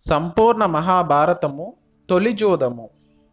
సంపూర్ణ మహాభారతము తొలిజోదము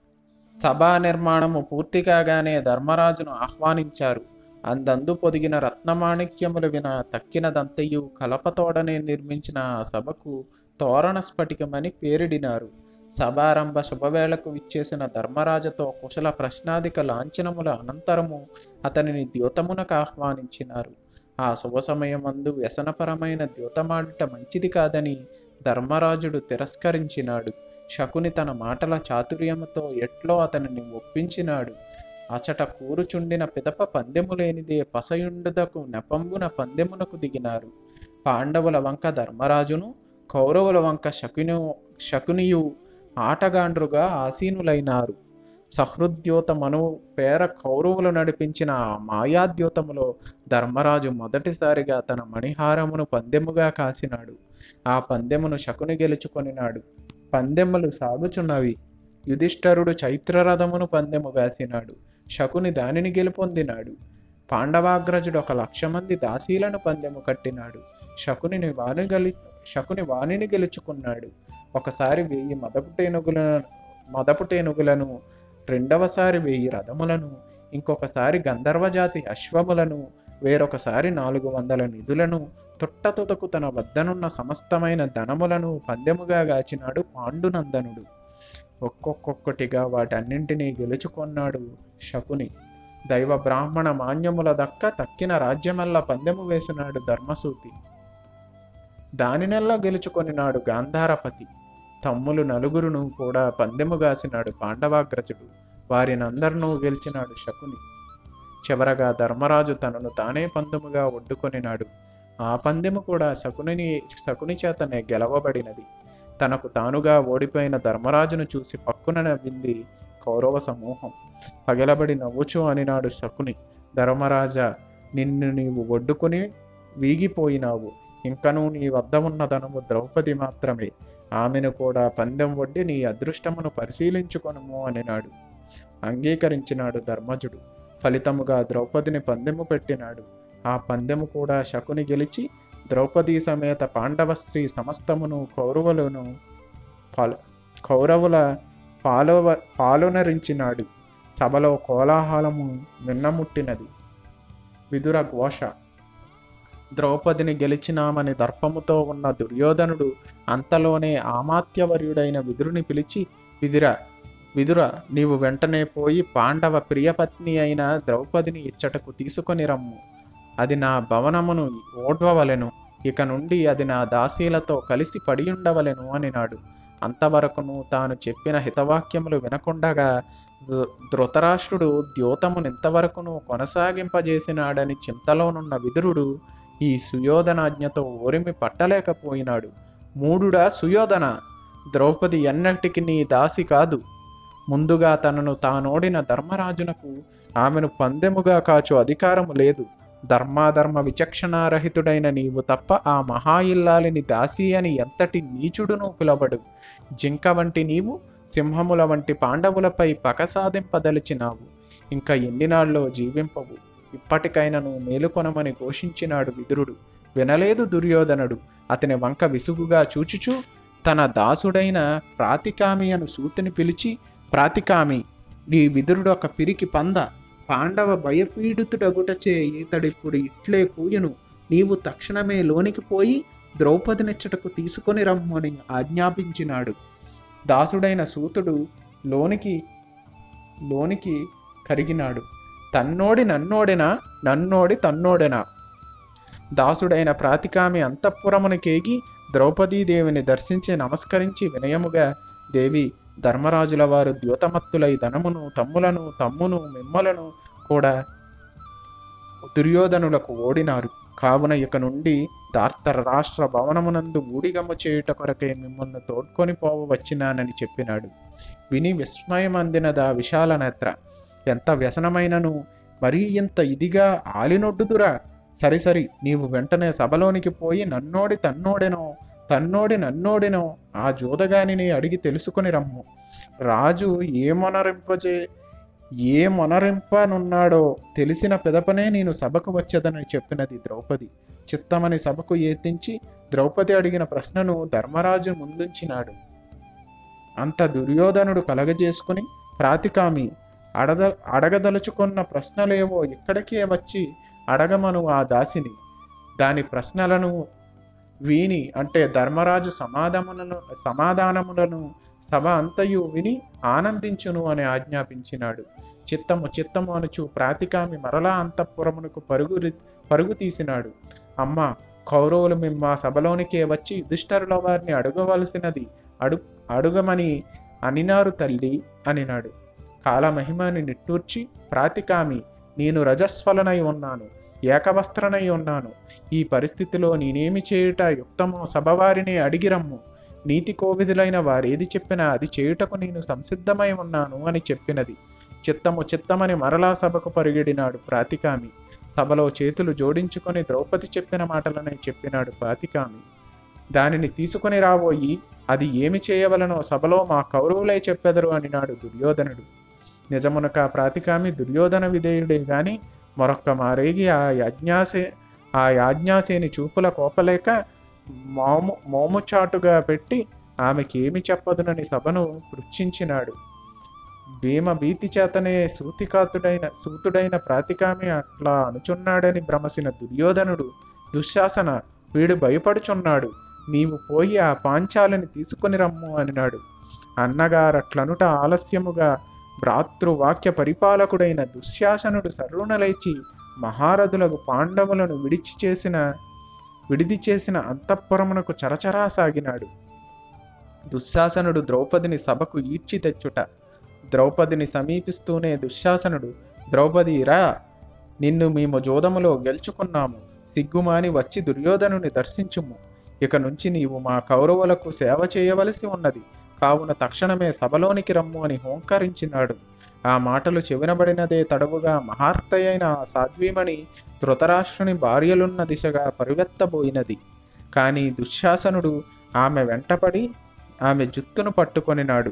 సభా నిర్మాణము పూర్తి కాగానే ధర్మరాజును ఆహ్వానించారు అందందు పొదిగిన రత్నమాణిక్యములు విన తక్కినదంతయు కలపతోడనే నిర్మించిన ఆ సభకు తోరణ స్ఫటికమని పేరిడినారు సభారంభ శుభవేళకు విచ్చేసిన ధర్మరాజుతో కుశల ప్రశ్నాదిక లాంఛనముల అనంతరము అతనిని ద్యోతమునకు ఆహ్వానించినారు ఆ శుభ సమయమందు వ్యసనపరమైన ద్యోతమాడుట మంచిది కాదని ధర్మరాజుడు తిరస్కరించినాడు శకుని తన మాటల చాతుర్యముతో ఎట్లో అతనిని ఒప్పించినాడు అచట కూరుచుండిన పిదప పందెము లేనిదే పసయుండుదకు నెపంబున పందెమునకు దిగినారు పాండవుల వంక ధర్మరాజును కౌరవుల వంక శకుని శకునియు ఆటగాండ్రుగా ఆసీనులైనారు సహృద్యోతమను పేర కౌరవులు నడిపించిన ఆ మాయాద్యోతములో ధర్మరాజు మొదటిసారిగా తన మణిహారమును పందెముగా కాసినాడు ఆ పందెమును శకుని గెలుచుకొనినాడు పందెములు సాగుచున్నవి యుధిష్ఠరుడు చైత్రరథమును పందెము వేసినాడు శకుని దానిని గెలుపొందినాడు పాండవాగ్రజుడు ఒక లక్ష మంది దాసీలను పందెము కట్టినాడు శకునిని వాని గలి శకుని వాణిని గెలుచుకున్నాడు ఒకసారి వెయ్యి మదపుటేనుగుల మదపుటేనుగులను రెండవసారి వెయ్యి రథములను ఇంకొకసారి గంధర్వజాతి అశ్వములను వేరొకసారి నాలుగు వందల నిధులను తుట్టతుతకు తన వద్దనున్న సమస్తమైన ధనములను పందెముగా గాచినాడు పాండునందనుడు ఒక్కొక్కొక్కటిగా వాటన్నింటినీ గెలుచుకొన్నాడు శకుని దైవ బ్రాహ్మణ మాన్యముల దక్క తక్కిన రాజ్యమల్లా పందెము వేసినాడు ధర్మసూతి దానినెల్లా గెలుచుకొనినాడు గాంధారపతి తమ్ములు నలుగురును కూడా పందెము గాసినాడు పాండవాగ్రజుడు వారినందరినూ గెలిచినాడు శకుని చివరగా ధర్మరాజు తనను తానే పందెముగా ఒడ్డుకొనినాడు ఆ పందెము కూడా శకునిని శకుని చేతనే గెలవబడినది తనకు తానుగా ఓడిపోయిన ధర్మరాజును చూసి పక్కున నవ్వింది కౌరవ సమూహం పగలబడి నవ్వుచు అనినాడు శకుని ధర్మరాజా నిన్ను నీవు ఒడ్డుకుని వీగిపోయినావు ఇంకనూ నీ వద్ద ఉన్న ధనము ద్రౌపది మాత్రమే ఆమెను కూడా పందెం వడ్డి నీ అదృష్టమును పరిశీలించుకొనుము అనినాడు అంగీకరించినాడు ధర్మజుడు ఫలితముగా ద్రౌపదిని పందెము పెట్టినాడు ఆ పందెము కూడా శకుని గెలిచి ద్రౌపది సమేత పాండవ స్త్రీ సమస్తమును కౌరవులను పాలు కౌరవుల పాలవ పాలునరించినాడు సభలో కోలాహలము నిన్నముట్టినది విదుర ఘోష ద్రౌపదిని గెలిచినామని దర్పముతో ఉన్న దుర్యోధనుడు అంతలోనే ఆమాత్యవర్యుడైన విదురుని పిలిచి విదుర విదుర నీవు వెంటనే పోయి పాండవ ప్రియపత్ని అయిన ద్రౌపదిని ఇచ్చటకు తీసుకొని రమ్ము అది నా భవనమును ఓడ్వవలెను ఇక నుండి అది నా దాసీలతో కలిసి పడి ఉండవలెను అనినాడు అంతవరకును తాను చెప్పిన హితవాక్యములు వినకుండగా ధృ- ధృతరాష్ట్రుడు ద్యోతమునింతవరకును కొనసాగింపజేసినాడని చింతలోనున్న విదురుడు ఈ సుయోధనాజ్ఞతో ఓరిమి పట్టలేకపోయినాడు మూడుడా సుయోధన ద్రౌపది ఎన్నటికి నీ దాసి కాదు ముందుగా తనను తానోడిన ధర్మరాజునకు ఆమెను పందెముగా కాచు అధికారము లేదు ధర్మాధర్మ విచక్షణారహితుడైన నీవు తప్ప ఆ మహా ఇల్లాలిని దాసి అని ఎంతటి నీచుడును పిలవడు జింక వంటి నీవు సింహముల వంటి పాండవులపై పగ సాధింపదలిచినావు ఇంకా ఎన్నినాళ్ళలో జీవింపవు ఇప్పటికైనను మేలుకొనమని ఘోషించినాడు విదురుడు వినలేదు దుర్యోధనుడు అతని వంక విసుగుగా చూచుచూ తన దాసుడైన ప్రాతికామి అను సూతిని పిలిచి ప్రాతికామి నీ విదురుడు ఒక పిరికి పంద పాండవ భయపీడితుడగుటచే ఈతడిప్పుడు ఇట్లే కూయను నీవు తక్షణమే లోనికి పోయి ద్రౌపదినిచ్చటకు తీసుకొని రమ్మని ఆజ్ఞాపించినాడు దాసుడైన సూతుడు లోనికి లోనికి కరిగినాడు తన్నోడి నన్నోడెనా నన్నోడి తన్నోడెనా దాసుడైన ప్రాతికామి అంతఃపురమునికేగి ద్రౌపదీదేవిని దర్శించి నమస్కరించి వినయముగా దేవి ధర్మరాజుల వారు ద్యోతమత్తులై ధనమును తమ్ములను తమ్మును మిమ్మలను కూడా దుర్యోధనులకు ఓడినారు కావున ఇక నుండి దార్తర రాష్ట్ర భవనమునందు ఊడిగమ్ము చేయుట కొరకే మిమ్మల్ని తోడ్కొని పోవ వచ్చినానని చెప్పినాడు విని విస్మయమందినదా విశాల నేత్ర ఎంత వ్యసనమైనను మరీ ఇంత ఇదిగా ఆలినొడ్డుదురా సరి సరి నీవు వెంటనే సభలోనికి పోయి నన్నోడి తన్నోడెనో తన్నోడి నన్నోడినో ఆ జోదగానిని అడిగి తెలుసుకొని రమ్ము రాజు ఏమొనరింపజే ఏ మొనరింపనున్నాడో తెలిసిన పిదపనే నేను సభకు వచ్చేదని చెప్పినది ద్రౌపది చిత్తమని సభకు ఏతించి ద్రౌపది అడిగిన ప్రశ్నను ధర్మరాజు ముందుంచినాడు అంత దుర్యోధనుడు కలగజేసుకుని ప్రాతికామి అడద అడగదలుచుకున్న ప్రశ్నలేవో ఇక్కడికే వచ్చి అడగమను ఆ దాసిని దాని ప్రశ్నలను విని అంటే ధర్మరాజు సమాధానములను సమాధానములను సభ అంతయు విని ఆనందించును అని ఆజ్ఞాపించినాడు చిత్తము చిత్తము అనుచు ప్రాతికామి మరలా అంతఃపురమునకు పరుగు పరుగు తీసినాడు అమ్మ కౌరవులు మేము మా సభలోనికే వచ్చి యుధిష్ఠరుల వారిని అడగవలసినది అడు అడుగమని అనినారు తల్లి అనినాడు కాలమహిమని నిట్టూర్చి ప్రాతికామి నేను రజస్వలనై ఉన్నాను ఏకవస్త్రనై ఉన్నాను ఈ పరిస్థితిలో నేనేమి చేయుట యుక్తమో సభవారిని అడిగిరమ్ము నీతి కోవిధులైన వారేది చెప్పినా అది చేయుటకు నేను సంసిద్ధమై ఉన్నాను అని చెప్పినది చిత్తము చిత్తమని మరలా సభకు పరుగెడినాడు ప్రాతికామి సభలో చేతులు జోడించుకొని ద్రౌపది చెప్పిన మాటలనే చెప్పినాడు ప్రాతికామి దానిని తీసుకొని రాబోయి అది ఏమి చేయవలనో సభలో మా కౌరవులై చెప్పెదరు అనినాడు దుర్యోధనుడు నిజమునక ప్రాతికామి దుర్యోధన విధేయుడే గాని మరొక్క మారేగి ఆ యజ్ఞాసే ఆ యాజ్ఞాసేని చూపుల కోపలేక మోము మోముచాటుగా పెట్టి ఆమెకి ఏమి చెప్పదునని సభను పృచ్ఛించినాడు భీమ భీతి చేతనే సూతికాతుడైన సూతుడైన ప్రాతికామి అట్లా అనుచున్నాడని భ్రమసిన దుర్యోధనుడు దుశ్శాసన వీడు భయపడుచున్నాడు నీవు పోయి ఆ పాంచాలని తీసుకొని రమ్ము అనినాడు అన్నగారట్లనుట ఆలస్యముగా భ్రాతృవాక్య పరిపాలకుడైన దుశ్శాసనుడు సర్రునలేచి మహారథులకు పాండవులను విడిచి చేసిన విడిది చేసిన అంతఃపురమునకు చరచరా సాగినాడు దుశ్శాసనుడు ద్రౌపదిని సభకు ఈడ్చి తెచ్చుట ద్రౌపదిని సమీపిస్తూనే దుశ్శాసనుడు ద్రౌపది రా నిన్ను మేము జోదములో గెలుచుకున్నాము సిగ్గుమాని వచ్చి దుర్యోధనుని దర్శించుము ఇక నుంచి నీవు మా కౌరవులకు సేవ చేయవలసి ఉన్నది కావున తక్షణమే సభలోనికి రమ్ము అని హోంకరించినాడు ఆ మాటలు చెవినబడినదే తడవుగా మహార్తయైన ఆ సాధ్వీమణి ధృతరాష్ట్రుని భార్యలున్న దిశగా పరుగెత్తబోయినది కానీ దుశ్శాసనుడు ఆమె వెంటపడి ఆమె జుత్తును పట్టుకొనినాడు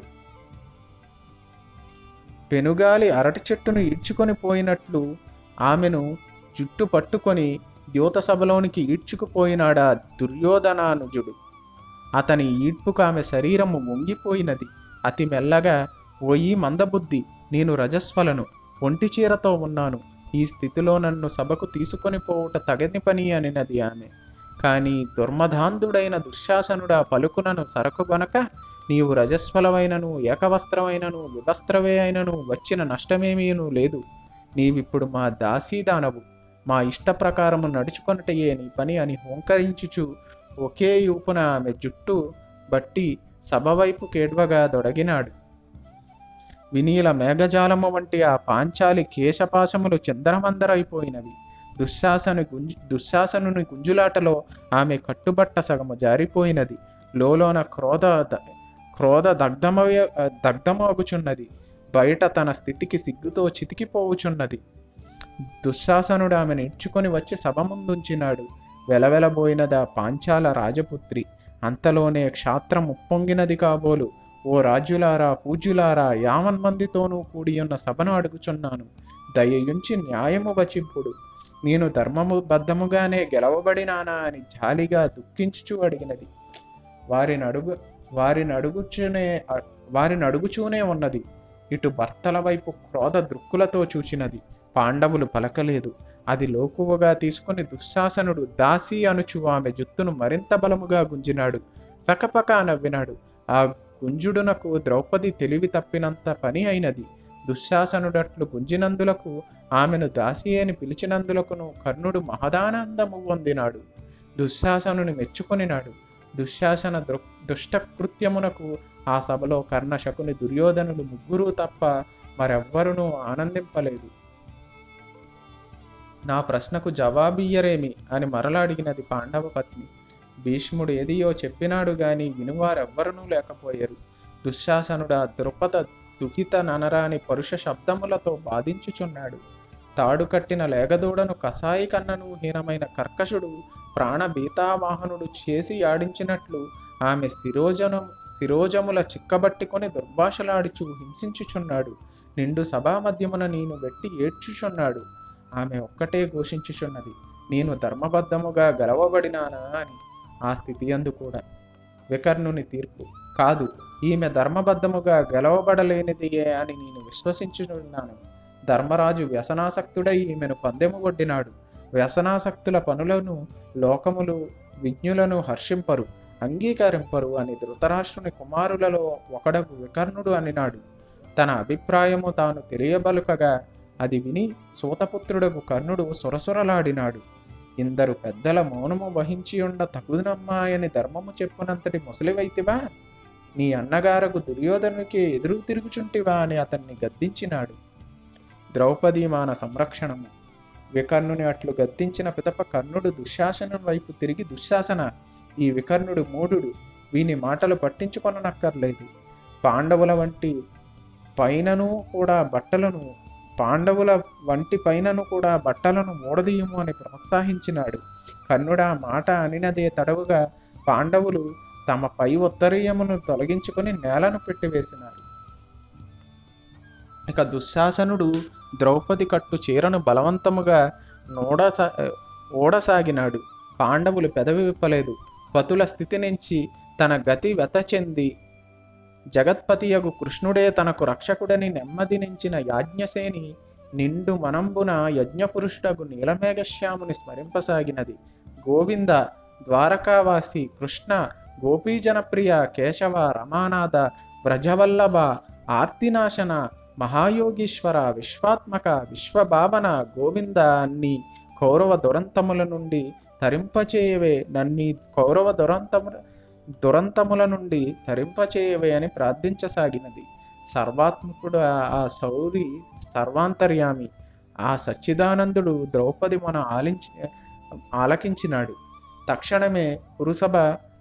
పెనుగాలి అరటి చెట్టును ఈడ్చుకొని పోయినట్లు ఆమెను జుట్టు పట్టుకొని ద్యూత సభలోనికి ఈడ్చుకుపోయినాడా దుర్యోధనానుజుడు అతని ఈడ్పుకు ఆమె శరీరము వంగిపోయినది అతి మెల్లగా ఓయి మందబుద్ధి నేను రజస్వలను ఒంటి చీరతో ఉన్నాను ఈ స్థితిలో నన్ను సభకు తీసుకొని పోవుట తగని పని అనినది ఆమె కానీ దుర్మధాంధుడైన దుశ్శాసనుడా పలుకునను సరకుగనక నీవు రజస్వలమైనను ఏకవస్త్రమైనను వివస్త్రవే అయినను వచ్చిన నష్టమేమీను లేదు నీవిప్పుడు మా దాసీదానవు మా ఇష్ట ప్రకారము నడుచుకొనటయే నీ పని అని హోంకరించుచు ఒకే యూపున ఆమె జుట్టు బట్టి సభ వైపు కేడ్వగా దొడగినాడు వినీల మేఘజాలము వంటి ఆ పాంచాలి కేశపాశములు చిందరమందరైపోయినవి దుశ్శాసను గుంజు దుశ్శాసనుని గుంజులాటలో ఆమె కట్టుబట్ట సగము జారిపోయినది లోలోన క్రోధ ద- క్రోధ దగ్ధమయ దగ్ధమగుచున్నది బయట తన స్థితికి సిగ్గుతో చితికిపోవుచున్నది దుశ్శాసనుడు ఆమెను ఇడ్చుకొని వచ్చి సభ ముందుంచినాడు వెలవెలబోయినదా పాంచాల రాజపుత్రి అంతలోనే క్షాత్రం ఉప్పొంగినది కాబోలు ఓ రాజులారా పూజ్యులారా యావన్మందితోనూ కూడి ఉన్న సభను అడుగుచున్నాను దయయుంచి న్యాయము వచింపుడు నేను ధర్మము బద్ధముగానే గెలవబడినానా అని జాలిగా దుఃఖించుచూ అడిగినది వారిని అడుగు వారిని అడుగుచూనే వారిని అడుగుచూనే ఉన్నది ఇటు భర్తల వైపు క్రోధ దృక్కులతో చూచినది పాండవులు పలకలేదు అది లోకువగా తీసుకుని దుశ్శాసనుడు దాసి అనుచు ఆమె జుత్తును మరింత బలముగా గుంజినాడు పకపక నవ్వినాడు ఆ గుంజుడునకు ద్రౌపది తెలివి తప్పినంత పని అయినది దుశ్శాసనుడట్లు గుంజినందులకు ఆమెను దాసి అని పిలిచినందులకును కర్ణుడు మహదానందము పొందినాడు దుశ్శాసనుని మెచ్చుకొనినాడు దుశ్శాసన దృ దుష్టకృత్యమునకు ఆ సభలో కర్ణ శకుని దుర్యోధనులు ముగ్గురు తప్ప మరెవ్వరునూ ఆనందింపలేదు నా ప్రశ్నకు జవాబియ్యరేమి అని మరలా అడిగినది పాండవ పత్ని భీష్ముడు ఏదియో చెప్పినాడు గాని వినువారెవ్వరనూ లేకపోయారు దుశ్శాసనుడా ద్రుపద దుఃఖిత ననరాని పరుష శబ్దములతో బాధించుచున్నాడు తాడు కట్టిన లేగదూడను కసాయి కన్నను హీనమైన కర్కశుడు ప్రాణ బీతావాహనుడు చేసి ఆడించినట్లు ఆమె శిరోజనం శిరోజముల చిక్కబట్టుకొని దుర్భాషలాడిచు హింసించుచున్నాడు నిండు సభామధ్యమున నేను వెట్టి ఏడ్చుచున్నాడు ఆమె ఒక్కటే ఘోషించుచున్నది నేను ధర్మబద్ధముగా గెలవబడినానా అని ఆ స్థితి అందు కూడా వికర్ణుని తీర్పు కాదు ఈమె ధర్మబద్ధముగా గెలవబడలేనిదియే అని నేను విశ్వసించుచున్నాను ధర్మరాజు వ్యసనాసక్తుడై ఈమెను పందెము కొట్టినాడు వ్యసనాసక్తుల పనులను లోకములు విజ్ఞులను హర్షింపరు అంగీకరింపరు అని ధృతరాష్ట్రుని కుమారులలో ఒకడకు వికర్ణుడు అనినాడు తన అభిప్రాయము తాను తెలియబలుకగా అది విని సూతపుత్రుడకు కర్ణుడు సురసురలాడినాడు ఇందరు పెద్దల మౌనము వహించి ఉండ తగునమ్మాయని ధర్మము చెప్పునంతటి ముసలివైతివా నీ అన్నగారకు దుర్యోధనునికి ఎదురు తిరుగుచుంటివా అని అతన్ని గద్దించినాడు ద్రౌపది మాన సంరక్షణము వికర్ణుని అట్లు గద్దించిన పితప కర్ణుడు దుశ్శాసనం వైపు తిరిగి దుశ్శాసన ఈ వికర్ణుడు మూఢుడు వీని మాటలు పట్టించుకొననక్కర్లేదు పాండవుల వంటి పైనను కూడా బట్టలను పాండవుల వంటి పైనను కూడా బట్టలను మూడదీయము అని ప్రోత్సహించినాడు కర్ణుడా మాట అనినదే తడవుగా పాండవులు తమ పై ఉత్తరీయమును తొలగించుకొని నేలను పెట్టివేసినారు ఇక దుశ్శాసనుడు ద్రౌపది కట్టు చీరను బలవంతముగా నోడసా ఓడసాగినాడు పాండవులు పెదవి విప్పలేదు పతుల స్థితి నుంచి తన గతి వెత చెంది జగత్పతియగు కృష్ణుడే తనకు రక్షకుడని నెమ్మది నించిన యాజ్ఞసేని నిండు మనంబున యజ్ఞపురుషుడగు నీలమేఘశ్యాముని స్మరింపసాగినది గోవింద ద్వారకావాసి కృష్ణ గోపీజనప్రియ కేశవ రమానాథ వ్రజవల్లభ ఆర్తినాశన మహాయోగీశ్వర విశ్వాత్మక విశ్వభావన గోవింద అన్ని కౌరవ దురంతముల నుండి తరింపచేయవే నన్ని కౌరవ దురంతముల దురంతముల నుండి తరింపచేయవే అని ప్రార్థించసాగినది సర్వాత్మకుడు ఆ సౌరి సర్వాంతర్యామి ఆ సచ్చిదానందుడు ద్రౌపది మన ఆలించి ఆలకించినాడు తక్షణమే పురుసభ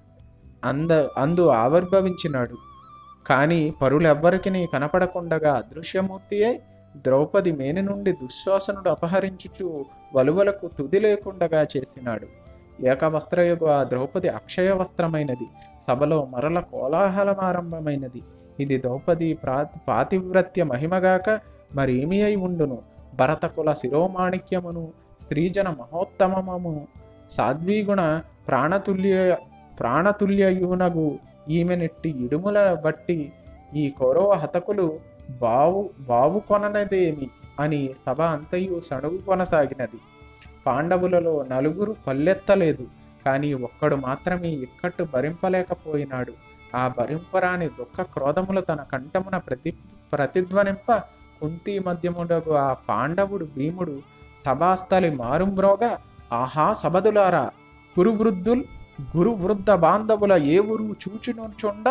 అంద అందు ఆవిర్భవించినాడు కానీ పరులెవ్వరికి కనపడకుండగా అదృశ్యమూర్తి అయి ద్రౌపది మేని నుండి దుశ్శాసనుడు అపహరించుచు వలువలకు తుది లేకుండగా చేసినాడు ఏకవస్త్రయుగు ఆ ద్రౌపది అక్షయ వస్త్రమైనది సభలో మరల కోలాహలమారంభమైనది ఇది ద్రౌపది ప్రా పాతివ్రత్య మహిమగాక మరేమి అయి ఉండును భరతకుల శిరోమాణిక్యమును స్త్రీజన మహోత్తమము సాధ్వీగుణ ప్రాణతుల్య ప్రాణతుల్యయునగు ఈమెనెట్టి ఇడుముల బట్టి ఈ కౌరవ హతకులు బావు బావు కొననదేమి అని సభ అంతయు సణుగు కొనసాగినది పాండవులలో నలుగురు పల్లెత్తలేదు కానీ ఒక్కడు మాత్రమే ఇక్కట్టు భరింపలేకపోయినాడు ఆ భరింపరాని దుఃఖ క్రోధములు తన కంఠమున ప్రతి ప్రతిధ్వనింప కుంతి మధ్యముడగు ఆ పాండవుడు భీముడు సభాస్థలి మారుమ్రోగా ఆహా సబదులారా కురువృద్ధుల్ గురు వృద్ధ బాంధవుల ఏ ఊరు చూచునుచుండ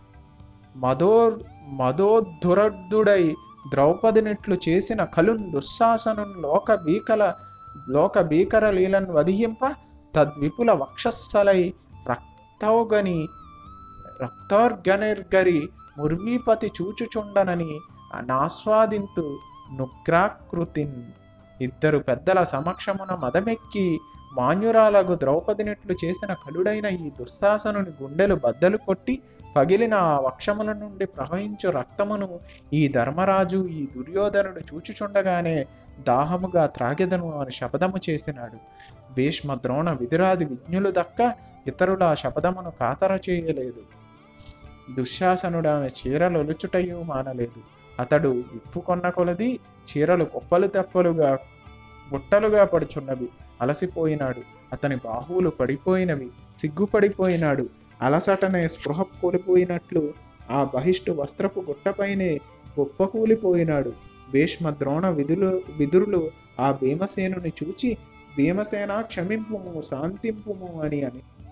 మదో మదోద్ధురద్ధుడై ద్రౌపదినిట్లు చేసిన కలున్ దుశ్శాసను లోక భీకల లోక భీకర లీలను వధింప తద్విపుల వక్షస్థలై రక్తౌగని రక్తోర్గనిర్గరి ముర్వీపతి చూచుచుండనని నాస్వాదింతు నుగ్రాకృతిన్ ఇద్దరు పెద్దల సమక్షమున మదమెక్కి మాన్యురాలకు ద్రౌపదినిట్లు చేసిన కలుడైన ఈ దుశ్శాసనుని గుండెలు బద్దలు కొట్టి పగిలిన ఆ వక్షముల నుండి ప్రవహించు రక్తమును ఈ ధర్మరాజు ఈ దుర్యోధనుడు చూచుచుండగానే దాహముగా త్రాగెదను అని శపథము చేసినాడు భీష్మ ద్రోణ విదురాది విజ్ఞులు దక్క ఇతరుల ఆ శపథమును ఖాతర చేయలేదు దుశ్శాసనుడు ఆమె చీరలు ఒలుచుటయు మానలేదు అతడు విప్పుకొన్న కొలది చీరలు కుప్పలు తెప్పలుగా బుట్టలుగా పడుచున్నవి అలసిపోయినాడు అతని బాహువులు పడిపోయినవి సిగ్గుపడిపోయినాడు అలసటనే స్పృహ కోల్పోయినట్లు ఆ బహిష్టు వస్త్రపు గుట్టపైనే కుప్పకూలిపోయినాడు భీష్మ ద్రోణ విధులు విదురులు ఆ భీమసేనుని చూచి భీమసేన క్షమింపుము శాంతింపుము అని అని